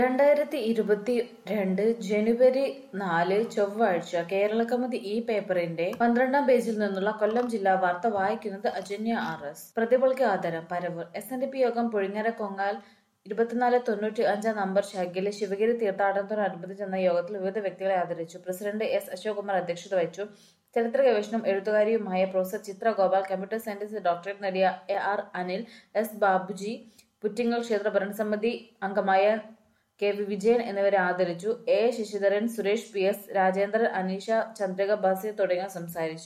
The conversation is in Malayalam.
രണ്ടായിരത്തി ഇരുപത്തി രണ്ട് ജനുവരി നാല് ചൊവ്വാഴ്ച കേരള കൗമുദി ഈ പേപ്പറിന്റെ പന്ത്രണ്ടാം പേജിൽ നിന്നുള്ള കൊല്ലം ജില്ലാ വാർത്ത വായിക്കുന്നത് അജന്യ ആർ എസ് പ്രതിഭകൾക്ക് ആദരം Paravur S N D P യോഗം പുഴിങ്ങര കൊങ്ങാൽ ഇരുപത്തിനാല് തൊണ്ണൂറ്റി അഞ്ചാം നമ്പർ ശാഖയിലെ ശിവഗിരി തീർത്ഥാടനത്തോടനുബന്ധിച്ച് നടന്ന യോഗത്തിൽ വിവിധ വ്യക്തികളെ ആദരിച്ചു പ്രസിഡന്റ് എസ് അശോകുമാർ അധ്യക്ഷത വഹിച്ചു ചരിത്ര ഗവേഷണം എഴുത്തുകാരിയുമായ പ്രൊഫസർ ചിത്ര ഗോപാൽ കമ്പ്യൂട്ടർ സയൻസിൽ ഡോക്ടറേറ്റ് നേടിയ A R Anil S Babuji Puttingal ക്ഷേത്ര ഭരണസമിതി അംഗമായ കെ വി വിജയൻ എന്നിവരെ ആദരിച്ചു A Sasidharan Suresh P S Rajendran Aneesha Chandrika Basheer തുടങ്ങിയവർ സംസാരിച്ചു